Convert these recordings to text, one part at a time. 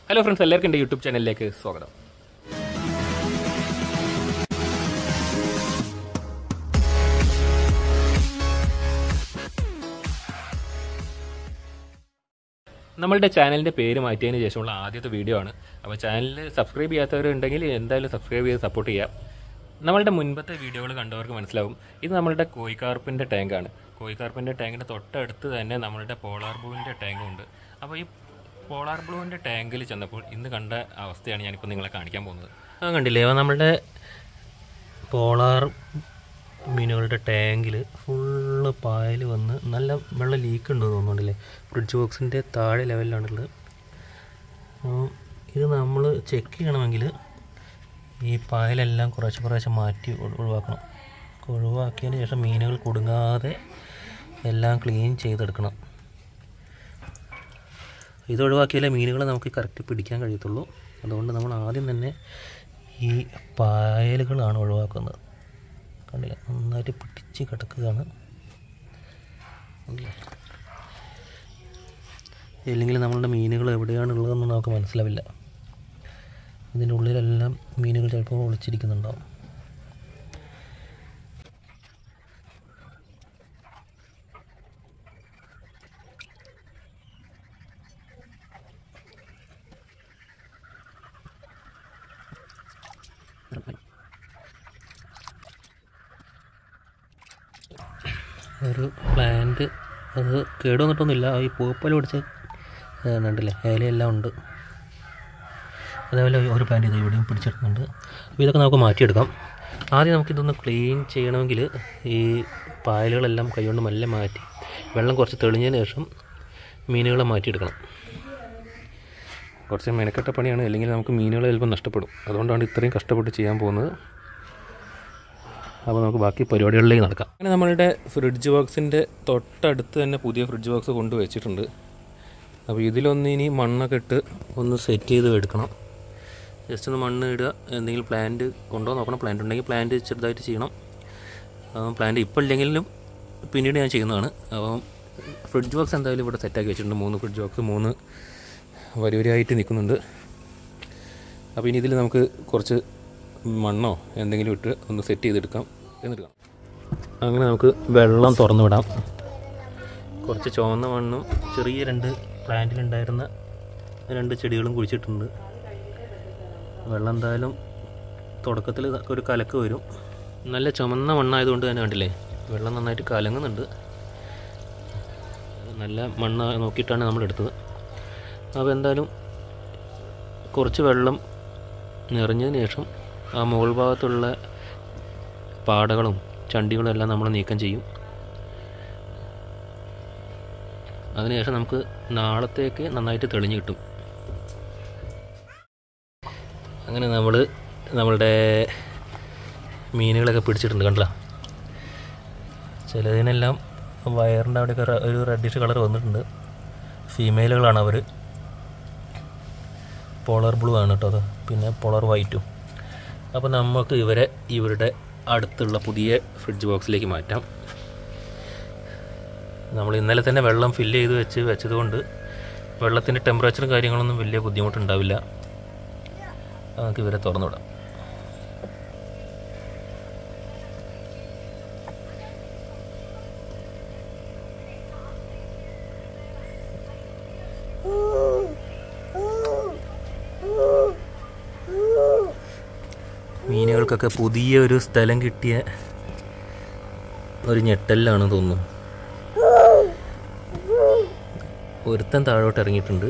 Hello friends എല്ലാവർക്കും എൻ്റെ YouTube ചാനലിലേക്ക് സ്വാഗതം നമ്മളുടെ ചാനലിൻ്റെ പേര് മാറ്റിയതിന് ശേഷമുള്ള ആദ്യത്തെ വീഡിയോ ആണ് അപ്പോൾ ചാനൽ സബ്സ്ക്രൈബ് ചെയ്യാത്തവരുണ്ടെങ്കിൽ എന്തായാലും സബ്സ്ക്രൈബ് ചെയ്ത് സപ്പോർട്ട് ചെയ്യാം നമ്മളുടെ മുൻപത്തെ വീഡിയോകൾ കണ്ടവർക്ക് മനസ്സിലാവും ഇത് നമ്മളുടെ കോയിക്കാർപ്പിൻ്റെ ടാങ്കാണ് കോയിക്കാർപ്പിൻ്റെ ടാങ്കിൻ്റെ തൊട്ടടുത്ത് തന്നെ നമ്മളുടെ പോളാർ ബ്ലൂവിൻ്റെ ടാങ്കും ഉണ്ട് അപ്പോൾ ഈ പോളാർ ബ്ലൂവിൻ്റെ ടാങ്കിൽ ചെന്നപ്പോൾ ഇന്ന് കണ്ട അവസ്ഥയാണ് ഞാനിപ്പോൾ നിങ്ങളെ കാണിക്കാൻ പോകുന്നത് അത് കണ്ടില്ലേ അപ്പോൾ നമ്മളുടെ പോളാർ മീനുകളുടെ ടാങ്കിൽ ഫുള്ള് പായൽ വന്ന് നല്ല വെള്ളം ലീക്ക് ഉണ്ട് തോന്നുന്നുണ്ടല്ലേ ഫ്രിഡ്ജ് ബോക്സിൻ്റെ താഴെ ലെവലിലാണുള്ളത് അപ്പോൾ ഇത് നമ്മൾ ചെക്ക് ചെയ്യണമെങ്കിൽ ഈ പായലെല്ലാം കുറേശ്ശെ കുറേശ്ശെ മാറ്റി ഒഴി- ഒഴിവാക്കണം ഒഴിവാക്കിയതിന് ശേഷം മീനുകൾ കുടുങ്ങാതെ എല്ലാം ക്ലീൻ ചെയ്തെടുക്കണം ഇത് ഒഴിവാക്കിയാലേ മീനുകളെ നമുക്ക് കറക്റ്റ് പിടിക്കാൻ കഴിയത്തുള്ളൂ അതുകൊണ്ട് നമ്മൾ ആദ്യം തന്നെ ഈ പായലുകളാണ് ഒഴിവാക്കുന്നത് കണ്ടില്ല നന്നായിട്ട് പിടിച്ച് കിടക്കുകയാണ് കണ്ടില്ലേ? ഇല്ലെങ്കിൽ നമ്മളുടെ മീനുകൾ എവിടെയാണുള്ളതെന്ന് നമുക്ക് മനസ്സിലാവില്ല ഇതിൻ്റെ ഉള്ളിലെല്ലാം മീനുകൾ ചിലപ്പോൾ ഒളിച്ചിരിക്കുന്നുണ്ടാവും ഒരു പ്ലാന്റ് അത് കേട് വന്നിട്ടൊന്നുമില്ല ഈ പൂപ്പൽ പിടിച്ച് ഉണ്ടല്ലേ ഇലയെല്ലാം ഉണ്ട് അതേപോലെ ഒരു പ്ലാന്റ് ഇത് ഇവിടെയും പിടിച്ചെടുക്കുന്നുണ്ട് അപ്പോൾ ഇതൊക്കെ നമുക്ക് മാറ്റിയെടുക്കാം ആദ്യം നമുക്കിതൊന്ന് ക്ലീൻ ചെയ്യണമെങ്കിൽ ഈ പായലുകളെല്ലാം കൈകൊണ്ട് മെല്ലെ മാറ്റി വെള്ളം കുറച്ച് തെളിഞ്ഞതിന് ശേഷം മീനുകളെ മാറ്റിയെടുക്കണം കുറച്ച് മെനക്കെട്ട പണിയാണ് അല്ലെങ്കിൽ നമുക്ക് മീനുകൾ ചിലപ്പോൾ നഷ്ടപ്പെടും അതുകൊണ്ടാണ് ഇത്രയും കഷ്ടപ്പെട്ട് ചെയ്യാൻ പോകുന്നത് അപ്പോൾ നമുക്ക് ബാക്കി പരിപാടികളിലേക്ക് നടക്കാം അങ്ങനെ നമ്മളുടെ ഫ്രിഡ്ജ് ബോക്സിൻ്റെ തൊട്ടടുത്ത് തന്നെ പുതിയ ഫ്രിഡ്ജ് ബോക്സ് കൊണ്ടുവച്ചിട്ടുണ്ട് അപ്പോൾ ഇതിലൊന്ന് ഇനി മണ്ണൊക്കെ ഇട്ട് ഒന്ന് സെറ്റ് ചെയ്ത് എടുക്കണം ജസ്റ്റ് ഒന്ന് മണ്ണ് ഇടുക എന്തെങ്കിലും പ്ലാന്റ് കൊണ്ടോ നോക്കണം പ്ലാന്റ് ഉണ്ടെങ്കിൽ പ്ലാന്റ് ചെറുതായിട്ട് ചെയ്യണം അപ്പം പ്ലാന്റ് ഇപ്പോൾ ഇല്ലെങ്കിലും പിന്നീട് ഞാൻ ചെയ്യുന്നതാണ് അപ്പം ഫ്രിഡ്ജ് ബോക്സ് എന്തായാലും ഇവിടെ സെറ്റാക്കി വെച്ചിട്ടുണ്ട് മൂന്ന് ഫ്രിഡ്ജ് ബോക്സ് മൂന്ന് വരി വരിയായിട്ട് നിൽക്കുന്നുണ്ട് അപ്പോൾ ഇനി ഇതിൽ നമുക്ക് കുറച്ച് മണ്ണോ എന്തെങ്കിലും ഇട്ട് ഒന്ന് സെറ്റ് ചെയ്തെടുക്കാം എന്നിട്ട് കാണാം അങ്ങനെ നമുക്ക് വെള്ളം തുറന്നു വിടാം കുറച്ച് ചുവന്ന മണ്ണും ചെറിയ രണ്ട് പ്ലാന്റിലുണ്ടായിരുന്ന രണ്ട് ചെടികളും കുഴിച്ചിട്ടുണ്ട് വെള്ളം എന്തായാലും തുടക്കത്തിൽ ഒരു കലക്ക് വരും നല്ല ചുമന്ന മണ്ണായതുകൊണ്ട് തന്നെ കണ്ടില്ലേ വെള്ളം നന്നായിട്ട് കലങ്ങുന്നുണ്ട് നല്ല മണ്ണ് നോക്കിയിട്ടാണ് നമ്മൾ എടുത്തത് അപ്പോൾ എന്തായാലും കുറച്ച് വെള്ളം നിറഞ്ഞതിന് ശേഷം ആ മുകൾ ഭാഗത്തുള്ള പാടകളും ചണ്ടികളും എല്ലാം നമ്മൾ നീക്കം ചെയ്യും അതിനുശേഷം നമുക്ക് നാളത്തേക്ക് നന്നായിട്ട് തെളിഞ്ഞ് കിട്ടും അങ്ങനെ നമ്മൾ നമ്മളുടെ മീനുകളൊക്കെ പിടിച്ചിട്ടുണ്ട് കണ്ടില്ല ചിലതിനെല്ലാം വയറിൻ്റെ അവിടെയൊക്കെ റെ- ഒരു റെഡിഷ് കളർ വന്നിട്ടുണ്ട് ഫീമെയിലുകളാണ് അവർ പോളർ ബ്ലൂ ആണ് കേട്ടോ അത് പിന്നെ പോളർ വൈറ്റും അപ്പോൾ നമുക്ക് ഇവരെ ഇവരുടെ അടുത്തുള്ള പുതിയ ഫ്രിഡ്ജ് ബോക്സിലേക്ക് മാറ്റാം നമ്മൾ ഇന്നലെ തന്നെ വെള്ളം ഫില്ല് ചെയ്ത് വെച്ച് വെച്ചതുകൊണ്ട് വെള്ളത്തിൻ്റെ ടെമ്പറേച്ചറും കാര്യങ്ങളൊന്നും വലിയ ബുദ്ധിമുട്ടുണ്ടാവില്ല നമുക്ക് ഇവരെ തുറന്നു വിടാം മീനുകൾക്കൊക്കെ പുതിയ ഒരു സ്ഥലം കിട്ടിയ ഒരു ഞെട്ടലിലാണ് തോന്നുന്നു ഒരുത്തൻ താഴോട്ട് ഇറങ്ങിയിട്ടുണ്ട്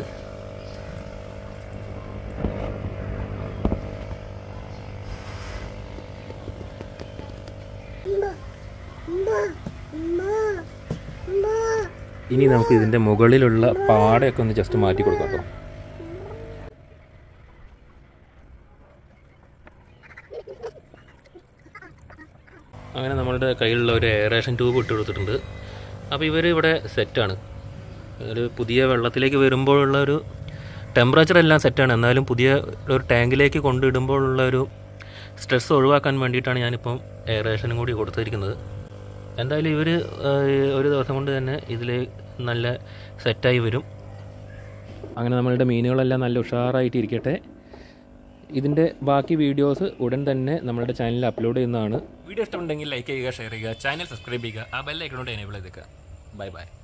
ഇനി നമുക്ക് ഇതിൻ്റെ മുകളിലുള്ള പാടയൊക്കെ ഒന്ന് ജസ്റ്റ് മാറ്റി കൊടുക്കാം കേട്ടോ അങ്ങനെ നമ്മളുടെ കയ്യിലുള്ള ഒരു എയറേഷൻ ട്യൂബ് ഇട്ട് കൊടുത്തിട്ടുണ്ട് അപ്പോൾ ഇവർ ഇവിടെ സെറ്റാണ് ഒരു പുതിയ വെള്ളത്തിലേക്ക് വരുമ്പോഴുള്ള ഒരു ടെമ്പറേച്ചർ എല്ലാം സെറ്റാണ് എന്നാലും പുതിയ ഒരു ടാങ്കിലേക്ക് കൊണ്ടിടുമ്പോഴുള്ള ഒരു സ്ട്രെസ് ഒഴിവാക്കാൻ വേണ്ടിയിട്ടാണ് ഞാനിപ്പം എയറേഷനും കൂടി കൊടുത്തിരിക്കുന്നത് എന്തായാലും ഇവർ ഒരു ദിവസം കൊണ്ട് തന്നെ ഇതിൽ നല്ല സെറ്റായി വരും അങ്ങനെ നമ്മളുടെ മീനുകളെല്ലാം നല്ല ഉഷാറായിട്ട് ഇരിക്കട്ടെ ഇതിൻ്റെ ബാക്കി വീഡിയോസ് ഉടൻ തന്നെ നമ്മുടെ ചാനലിൽ അപ്ലോഡ് ചെയ്യുന്നതാണ് വീഡിയോ ഇഷ്ടമുണ്ടെങ്കിൽ ലൈക്ക് ചെയ്യുക ഷെയർ ചെയ്യുക ചാനൽ സബ്സ്ക്രൈബ് ചെയ്യുക ആ ബെല്ലൈക്കണോട് എനേബിൾ ചെയ്തേക്കുക ബൈ ബൈ